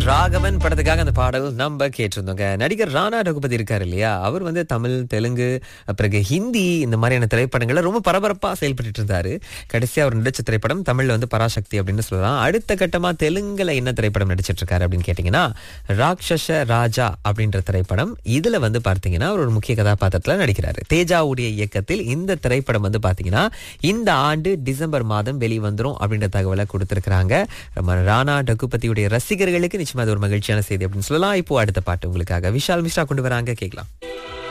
ராகவன் படத்துக்காக அந்த பாடல் நம்ம கேட்டிருந்தோங்க நடிகர் ராணா ரகுபதி இருக்காரு இல்லையா அவர் வந்து தமிழ் தெலுங்கு பிறகு ஹிந்தி இந்த மாதிரியான திரைப்படங்கள்ல ரொம்ப பரபரப்பா செயல்பட்டு இருந்தாரு கடைசியா அவர் நடிச்ச திரைப்படம் தமிழ்ல வந்து பராசக்தி அப்படின்னு சொல்லலாம் அடுத்த கட்டமா தெலுங்குல என்ன திரைப்படம் நடிச்சிட்டு இருக்காரு அப்படின்னு கேட்டீங்கன்னா ராட்சச ராஜா அப்படின்ற திரைப்படம் இதுல வந்து பார்த்தீங்கன்னா அவர் ஒரு முக்கிய கதாபாத்திரத்துல நடிக்கிறாரு தேஜாவுடைய இயக்கத்தில் இந்த திரைப்படம் வந்து பாத்தீங்கன்னா இந்த ஆண்டு டிசம்பர் மாதம் வெளிவந்துரும் அப்படின்ற தகவலை கொடுத்திருக்கிறாங்க நம்ம ராணா டகுபதியுடைய ரசிகர்களுக்கு நிச்சயமா அது ஒரு மகிழ்ச்சியான செய்தி அப்படின்னு சொல்லலாம் இப்போ அடுத்த பாட்டு உங்களுக்காக விஷால் மிஸ்ரா கொண்டு வராங்க கேட்கலாம்